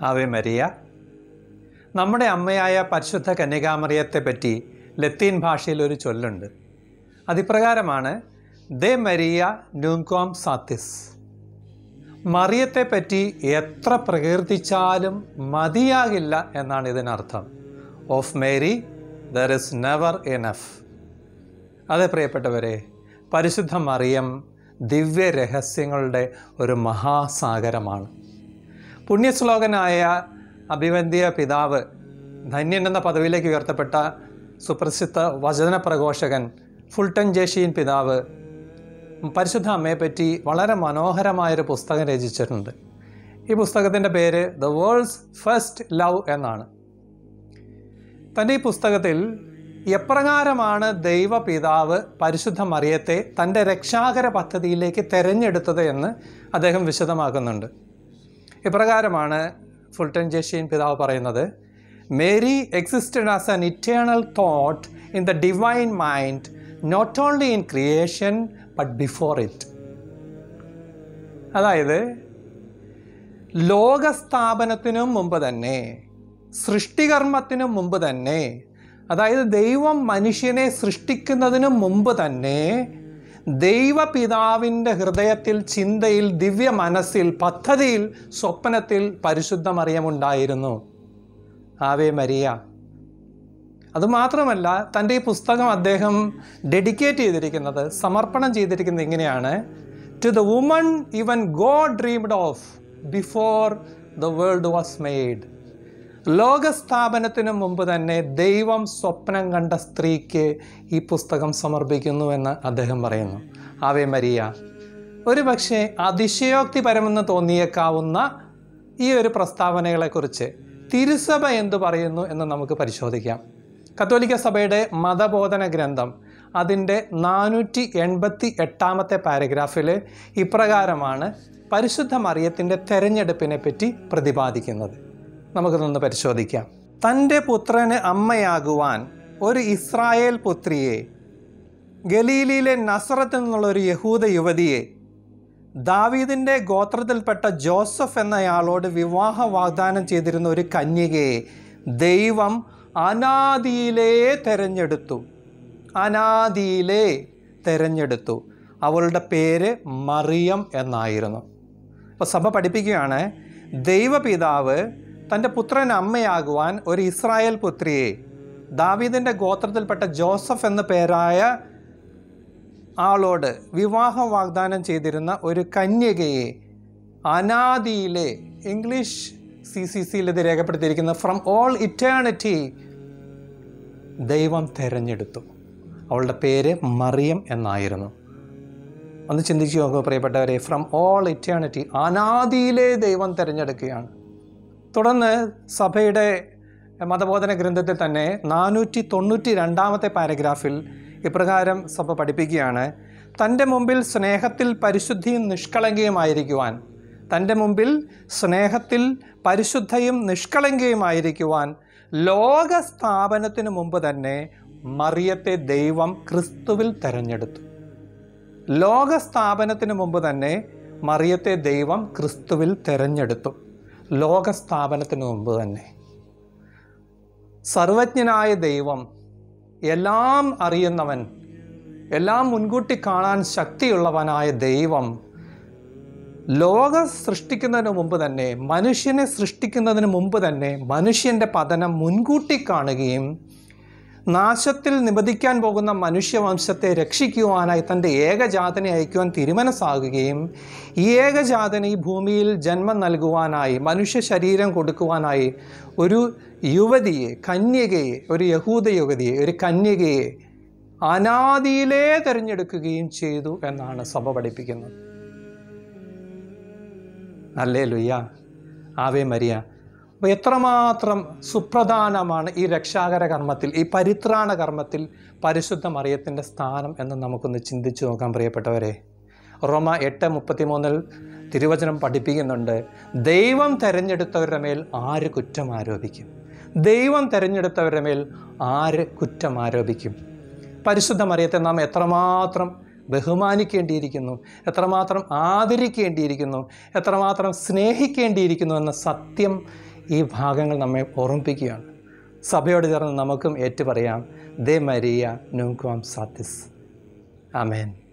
Ave Maria നമ്മുടെ അമ്മയായ പരിശുദ്ധ കന്യകാമറിയത്തെ പറ്റി ലത്തീൻ ഭാഷയിൽ ഒരു ചൊല്ലുണ്ട് അതിപ്രകാരമാണ് ദേ മരിയ ന്യൂങ്കോം സാത്തിസ് മറിയത്തെ പറ്റി എത്ര പ്രകീർത്തിച്ചാലും മതിയാകില്ല എന്നാണ് ഇതിനർത്ഥം of Mary there is never enough അതെ പ്രിയപ്പെട്ടവരെ പരിശുദ്ധ മറിയം ദിവ്യ രഹസ്യങ്ങളുടെ ഒരു മഹാസാഗരമാണ് പുണ്യശ്ലോകനായ അഭിവന്ധ്യ പിതാവ് ധന്യൻ എന്ന പദവിയിലേക്ക് ഉയർത്തപ്പെട്ട സുപ്രസിദ്ധ വചന പ്രഘോഷകൻ ഫുൾട്ടൻ ജേഷീൻ പിതാവ് പരിശുദ്ധ അമ്മയെപ്പറ്റി വളരെ മനോഹരമായൊരു പുസ്തകം രചിച്ചിട്ടുണ്ട് ഈ പുസ്തകത്തിൻ്റെ പേര് ദ വേൾഡ്സ് ഫസ്റ്റ് ലവ് എന്നാണ് തൻ്റെ ഈ പുസ്തകത്തിൽ എപ്രകാരമാണ് ദൈവപിതാവ് പരിശുദ്ധ മറിയത്തെ തൻ്റെ രക്ഷാകര പദ്ധതിയിലേക്ക് തിരഞ്ഞെടുത്തത് എന്ന് അദ്ദേഹം വിശദമാക്കുന്നുണ്ട് ഇപ്രകാരമാണ് ഫുൾട്ടൻ ജേഷീൻ പിതാവ് പറയുന്നത് Mary existed as an eternal thought in the divine mind not only in creation but before it അതായത് ലോകസ്ഥാപനത്തിനും മുമ്പ് തന്നെ സൃഷ്ടികർമ്മത്തിനും മുമ്പ് തന്നെ അതായത് ദൈവം മനുഷ്യനെ സൃഷ്ടിക്കുന്നതിന് മുമ്പ് തന്നെ ദൈവപിതാവിൻ്റെ ഹൃദയത്തിൽ ചിന്തയിൽ ദിവ്യ മനസ്സിൽ പദ്ധതിയിൽ സ്വപ്നത്തിൽ പരിശുദ്ധ മറിയമുണ്ടായിരുന്നു ആവേ മരിയ അതുമാത്രമല്ല തൻ്റെ ഈ പുസ്തകം അദ്ദേഹം ഡെഡിക്കേറ്റ് ചെയ്തിരിക്കുന്നത് സമർപ്പണം ചെയ്തിരിക്കുന്നത് ഇങ്ങനെയാണ് to the woman even God dreamed of before the world was made ലോകസ്ഥാപനത്തിന് മുമ്പ് തന്നെ ദൈവം സ്വപ്നം കണ്ട സ്ത്രീക്ക് ഈ പുസ്തകം സമർപ്പിക്കുന്നു എന്ന് അദ്ദേഹം പറയുന്നു ആവേ മരിയ ഒരു പക്ഷേ അതിശയോക്തിപരമെന്ന് തോന്നിയേക്കാവുന്ന ഈ ഒരു പ്രസ്താവനകളെക്കുറിച്ച് തിരുസഭ എന്തു പറയുന്നു എന്ന് നമുക്ക് പരിശോധിക്കാം കത്തോലിക്ക സഭയുടെ മതബോധന ഗ്രന്ഥം അതിൻ്റെ നാനൂറ്റി എൺപത്തി എട്ടാമത്തെ പാരഗ്രാഫിൽ ഇപ്രകാരമാണ് പരിശുദ്ധ മറിയത്തിൻ്റെ തെരഞ്ഞെടുപ്പിനെ പറ്റി പ്രതിപാദിക്കുന്നത് നമുക്കിതൊന്ന് പരിശോധിക്കാം തൻ്റെ പുത്രന് അമ്മയാകുവാൻ ഒരു ഇസ്രായേൽ പുത്രിയെ ഗലീലിയിലെ നസറത്തിൽ നിന്നുള്ള ഒരു യഹൂദ യുവതിയെ ദാവീദിൻ്റെ ഗോത്രത്തിൽപ്പെട്ട ജോസഫ് എന്നയാളോട് വിവാഹ വാഗ്ദാനം ചെയ്തിരുന്ന ഒരു കന്യകയെ ദൈവം അനാദിയിലേ തെരഞ്ഞെടുത്തു അനാദിയിലേ തെരഞ്ഞെടുത്തു അവളുടെ പേര് മറിയം എന്നായിരുന്നു അപ്പോൾ സഭ പഠിപ്പിക്കുകയാണ് ദൈവപിതാവ് തൻ്റെ പുത്രൻ അമ്മയാകുവാൻ ഒരു ഇസ്രായേൽ പുത്രിയെ ദാവീദിൻ്റെ ഗോത്രത്തിൽപ്പെട്ട ജോസഫ് എന്ന പേരായ ആളോട് വിവാഹ വാഗ്ദാനം ചെയ്തിരുന്ന ഒരു കന്യകയെ അനാദിയിലെ ഇംഗ്ലീഷ് സി സി സിയിൽ ഇത് രേഖപ്പെടുത്തിയിരിക്കുന്ന ഫ്രം ഓൾ ഇറ്റേണിറ്റി ദൈവം തിരഞ്ഞെടുത്തു അവളുടെ പേര് മറിയം എന്നായിരുന്നു ഒന്ന് ചിന്തിച്ചു നോക്കുക പ്രിയപ്പെട്ടവരെ ഫ്രം ഓൾ ഇറ്റേണിറ്റി അനാദിയിലെ ദൈവം തിരഞ്ഞെടുക്കുകയാണ് തുടർന്ന് സഭയുടെ മതബോധന ഗ്രന്ഥത്തിൽ തന്നെ നാനൂറ്റി തൊണ്ണൂറ്റി രണ്ടാമത്തെ പാരഗ്രാഫിൽ ഇപ്രകാരം സഭ പഠിപ്പിക്കുകയാണ് തൻ്റെ മുമ്പിൽ സ്നേഹത്തിൽ പരിശുദ്ധിയും നിഷ്കളങ്കയുമായിരിക്കുവാൻ തൻ്റെ മുമ്പിൽ സ്നേഹത്തിൽ പരിശുദ്ധയും നിഷ്കളങ്കയുമായിരിക്കുവാൻ ലോക സ്ഥാപനത്തിന് മുമ്പ് തന്നെ മറിയത്തെ ദൈവം ക്രിസ്തുവിൽ തെരഞ്ഞെടുത്തു ലോക സ്ഥാപനത്തിന് മുമ്പ് തന്നെ മറിയത്തെ ദൈവം ക്രിസ്തുവിൽ തെരഞ്ഞെടുത്തു ലോക സ്ഥാപനത്തിന് മുമ്പ് തന്നെ സർവജ്ഞനായ ദൈവം എല്ലാം അറിയുന്നവൻ എല്ലാം മുൻകൂട്ടി കാണാൻ ശക്തിയുള്ളവനായ ദൈവം ലോക സൃഷ്ടിക്കുന്നതിന് മുമ്പ് തന്നെ മനുഷ്യനെ സൃഷ്ടിക്കുന്നതിന് മുമ്പ് തന്നെ മനുഷ്യൻ്റെ പതനം മുൻകൂട്ടി കാണുകയും നാശത്തിൽ നിബദിക്കാൻ പോകുന്ന മനുഷ്യവംശത്തെ രക്ഷിക്കുവാനായി തൻ്റെ ഏകജാതനെ അയക്കുവാൻ തിരുമനസ്സാകുകയും ഈ ഏകജാതന് ഈ ഭൂമിയിൽ ജന്മം നൽകുവാനായി മനുഷ്യ ശരീരം കൊടുക്കുവാനായി ഒരു യുവതിയെ കന്യകയെ ഒരു യഹൂദ യുവതിയെ ഒരു കന്യകയെ അനാദിയിലേ തിരഞ്ഞെടുക്കുകയും ചെയ്തു എന്നാണ് സഭ പഠിപ്പിക്കുന്നത് അല്ലേ ലുയ്യ ആവേ മരിയ അപ്പോൾ എത്രമാത്രം സുപ്രധാനമാണ് ഈ രക്ഷാകര കർമ്മത്തിൽ ഈ പരിത്രാണ കർമ്മത്തിൽ പരിശുദ്ധ മറിയത്തിൻ്റെ സ്ഥാനം എന്ന് നമുക്കൊന്ന് ചിന്തിച്ചു നോക്കാൻ പ്രിയപ്പെട്ടവരെ റോമ എട്ട് മുപ്പത്തിമൂന്നിൽ തിരുവചനം പഠിപ്പിക്കുന്നുണ്ട് ദൈവം തിരഞ്ഞെടുത്തവരുടെ മേൽ ആര് കുറ്റം ആരോപിക്കും ദൈവം തിരഞ്ഞെടുത്തവരുടെ മേൽ ആര് കുറ്റം ആരോപിക്കും പരിശുദ്ധ മറിയത്തെ നാം എത്രമാത്രം ബഹുമാനിക്കേണ്ടിയിരിക്കുന്നു എത്രമാത്രം ആദരിക്കേണ്ടിയിരിക്കുന്നു എത്രമാത്രം സ്നേഹിക്കേണ്ടിയിരിക്കുന്നു എന്ന സത്യം ഈ ഭാഗങ്ങൾ നമ്മെ ഓർമ്മിപ്പിക്കുകയാണ് സഭയോട് ചേർന്ന് നമുക്കും ഏറ്റുപറയാം ദേ മരിയ നൂക്വാം സാത്തിസ് ആമേൻ